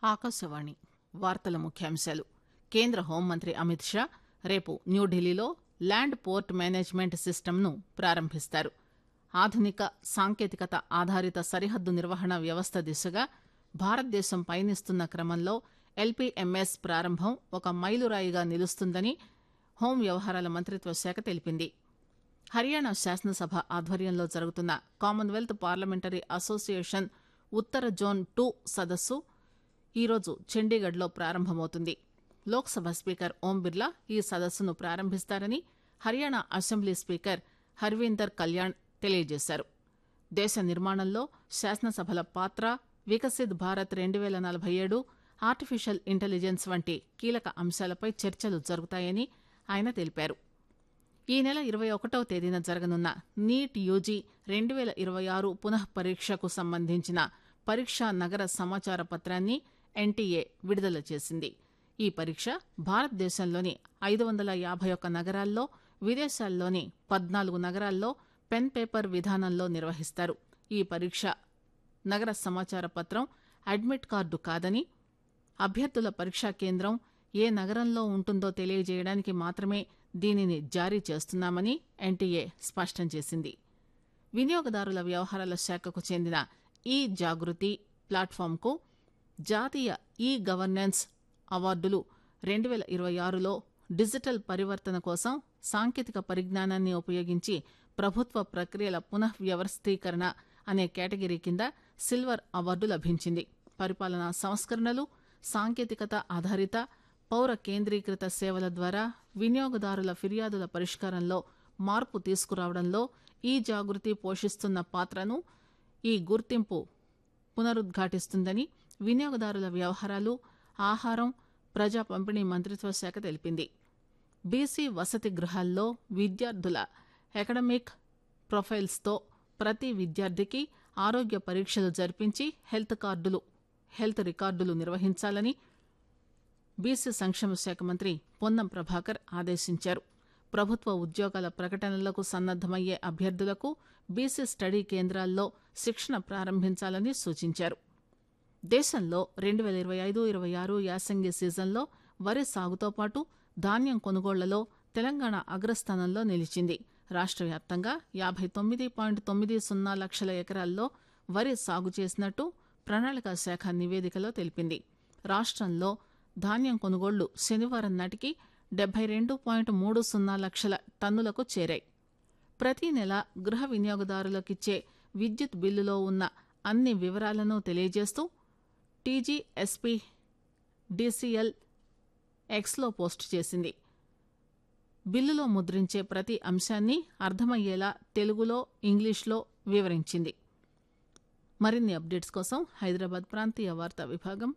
ఆకాశవాణి వార్తల ముఖ్యాంశాలు కేంద్ర హోంమంత్రి అమిత్ షా రేపు న్యూఢిల్లీలో ల్యాండ్ పోర్ట్ మేనేజ్మెంట్ సిస్టమ్ను ప్రారంభిస్తారు ఆధునిక సాంకేతికత ఆధారిత సరిహద్దు నిర్వహణ వ్యవస్థ దిశగా భారతదేశం పయనిస్తున్న క్రమంలో ఎల్పీఎంఎస్ ప్రారంభం ఒక మైలురాయిగా నిలుస్తుందని హోం వ్యవహారాల మంత్రిత్వ శాఖ తెలిపింది హర్యానా శాసనసభ ఆధ్వర్యంలో జరుగుతున్న కామన్వెల్త్ పార్లమెంటరీ అసోసియేషన్ ఉత్తర జోన్ టూ సదస్సు ఈరోజు చండీగఢ్లో ప్రారంభమవుతుంది లోక్సభ స్పీకర్ ఓం బిర్లా ఈ సదస్సును ప్రారంభిస్తారని హర్యానా అసెంబ్లీ స్పీకర్ హర్వీందర్ కళ్యాణ్ తెలియజేశారు దేశ నిర్మాణంలో శాసనసభల పాత్ర వికసిత్ భారత్ రెండు పేల నలభై ఏడు ఆర్టిఫిషియల్ ఇంటెలిజెన్స్ వంటి కీలక అంశాలపై చర్చలు జరుగుతాయని ఆయన తెలిపారు ఈ నెల ఇరవై ఒకటవ తేదీన జరగనున్న నీట్ యూజీ రెండు పేల ఇరవై ఆరు పునః పరీక్షకు సంబంధించిన పరీక్షా నగర సమాచార పత్రాన్ని ఎన్టీఏ విడుదల చేసింది ఈ పరీక్ష భారతదేశంలోని ఐదు వందల యాభై ఒక్క నగరాల్లో విదేశాల్లోని పద్నాలుగు నగరాల్లో పెన్ పేపర్ విధానంలో నిర్వహిస్తారు ఈ పరీక్ష నగర సమాచార పత్రం అడ్మిట్ కార్డు కాదని అభ్యర్థుల పరీక్షా కేంద్రం ఏ నగరంలో ఉంటుందో తెలియజేయడానికి మాత్రమే దీనిని జారీ చేస్తున్నామని ఎన్టీఏ స్పష్టం చేసింది వినియోగదారుల వ్యవహారాల శాఖకు చెందిన ఈ జాగృతి ప్లాట్ఫామ్కు జాతీయ ఈ గవర్నెన్స్ అవార్డులు రెండు పేల ఇరవై ఆరులో డిజిటల్ పరివర్తన కోసం సాంకేతిక పరిజ్ఞానాన్ని ఉపయోగించి ప్రభుత్వ ప్రక్రియల పునః వ్యవస్థీకరణ అనే కేటగిరీ కింద సిల్వర్ అవార్డు లభించింది పరిపాలనా సంస్కరణలు సాంకేతికత ఆధారిత పౌర కేంద్రీకృత సేవల ద్వారా వినియోగదారుల ఫిర్యాదుల పరిష్కారంలో మార్పు తీసుకురావడంలో ఈ జాగృతి పోషిస్తున్న పాత్రను ఈ గుర్తింపు పునరుద్ఘాటిస్తుందని వినియోగదారుల వ్యవహారాలు ఆహారం ప్రజా పంపిణీ మంత్రిత్వ శాఖ తెలిపింది బీసీ వసతి గృహాల్లో విద్యార్థుల అకాడమిక్ ప్రొఫైల్స్తో ప్రతి విద్యార్థికి ఆరోగ్య పరీక్షలు జరిపించి హెల్త్ కార్డులు హెల్త్ రికార్డులు నిర్వహించాలని బీసీ సంక్షేమ శాఖ మంత్రి పొన్నం ప్రభాకర్ ఆదేశించారు ప్రభుత్వ ఉద్యోగాల ప్రకటనలకు సన్నద్దమయ్యే అభ్యర్థులకు బీసీ స్టడీ కేంద్రాల్లో శిక్షణ ప్రారంభించాలని సూచించారు దేశంలో రెండు పేల ఇరవై ఐదు ఇరవై ఆరు యాసంగి సీజన్లో వరి సాగుతో పాటు ధాన్యం కొనుగోళ్లలో తెలంగాణ అగ్రస్థానంలో నిలిచింది రాష్ట్ర వ్యాప్తంగా యాభై తొమ్మిది పాయింట్ తొమ్మిది సున్నా లక్షల ఎకరాల్లో వరి సాగు చేసినట్టు ప్రణాళిక శాఖ నివేదికలో తెలిపింది రాష్ట్రంలో ధాన్యం కొనుగోళ్లు శనివారం నాటికి డెబ్బై రెండు పాయింట్ మూడు సున్నా లక్షల టన్నులకు చేరాయి ప్రతి నెల గృహ వినియోగదారులకిచ్చే విద్యుత్ బిల్లులో ఉన్న అన్ని వివరాలను తెలియజేస్తూ టీజీఎస్పీ డీసీఎల్ ఎక్స్లో పోస్ట్ చేసింది బిల్లులో ముద్రించే ప్రతి అంశాన్ని అర్థమయ్యేలా తెలుగులో ఇంగ్లీష్లో వివరించింది మరిన్ని అప్డేట్స్ కోసం హైదరాబాద్ ప్రాంతీయ వార్తా విభాగం